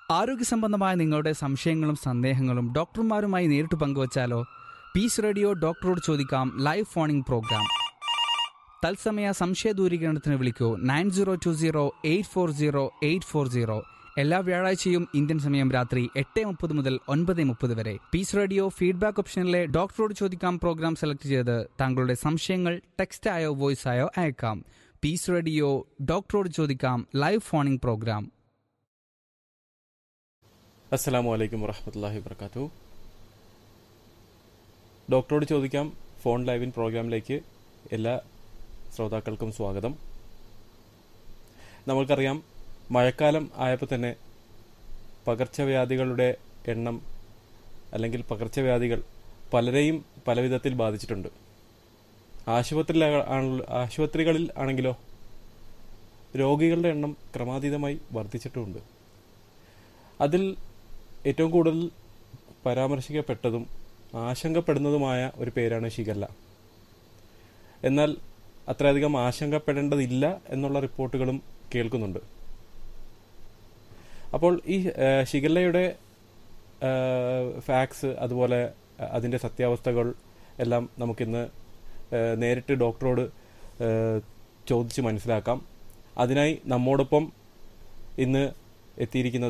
ആരോഗ്യ സംബന്ധമായ നിങ്ങളുടെ സംശയങ്ങളും സന്ദേഹങ്ങളും ഡോക്ടർമാരുമായി നേരിട്ട് പങ്കുവച്ചാലോ പീസ് റേഡിയോ ഡോക്ടറോട് ചോദിക്കാം ലൈവ് ഫോണിംഗ് പ്രോഗ്രാം തത്സമയ സംശയ ദൂരീകരണത്തിന് വിളിക്കൂ nine zero two zero eight four zero eight four zero എല്ലാ വ്യാഴാഴ്ചയും ഇന്ത്യൻ സമയം രാത്രി എട്ട് മുപ്പത് മുതൽ ഒൻപത് മുപ്പത് വരെ പീസ് റേഡിയോ ഫീഡ്ബാക്ക് ഓപ്ഷനിലെ ഡോക്ടറോട് ചോദിക്കാം പ്രോഗ്രാം സെലക്ട് ചെയ്ത് താങ്കളുടെ സംശയങ്ങൾ ടെക്സ്റ്റ് ആയോ വോയിസ് ആയോ അയക്കാം പീസ് റേഡിയോ ഡോക്ടറോട് ചോദിക്കാം ലൈവ് ഫോണിംഗ് പ്രോഗ്രാം അസ്സലാമു അലൈക്കും വറഹമത്തല്ലാഹി വർക്കാത്തു ഡോക്ടറോട് ചോദിക്കാം ഫോൺ ലൈവിൻ പ്രോഗ്രാമിലേക്ക് എല്ലാ ശ്രോതാക്കൾക്കും സ്വാഗതം നമ്മൾക്കറിയാം മഴക്കാലം ആയപ്പോൾ തന്നെ പകർച്ചവ്യാധികളുടെ എണ്ണം അല്ലെങ്കിൽ പകർച്ചവ്യാധികൾ പലരെയും പലവിധത്തിൽ ബാധിച്ചിട്ടുണ്ട് ആശുപത്രിയിൽ ആശുപത്രികളിൽ ആണെങ്കിലോ രോഗികളുടെ എണ്ണം ക്രമാതീതമായി വർദ്ധിച്ചിട്ടുമുണ്ട് അതിൽ ഏറ്റവും കൂടുതൽ പരാമർശിക്കപ്പെട്ടതും ആശങ്കപ്പെടുന്നതുമായ ഒരു പേരാണ് ഷിഗല്ല എന്നാൽ അത്രയധികം ആശങ്കപ്പെടേണ്ടതില്ല എന്നുള്ള റിപ്പോർട്ടുകളും കേൾക്കുന്നുണ്ട് അപ്പോൾ ഈ ഏഹ്, ഷിഗല്ലയുടെ ഏഹ്, ഫാക്സ് അതുപോലെ അതിൻ്റെ സത്യാവസ്ഥകൾ എല്ലാം നമുക്കിന്ന് ഏഹ്, നേരിട്ട് ഡോക്ടറോട് ഏഹ്, ചോദിച്ച് മനസ്സിലാക്കാം അതിനായി നമ്മോടൊപ്പം ഇന്ന് എത്തിയിരിക്കുന്നത്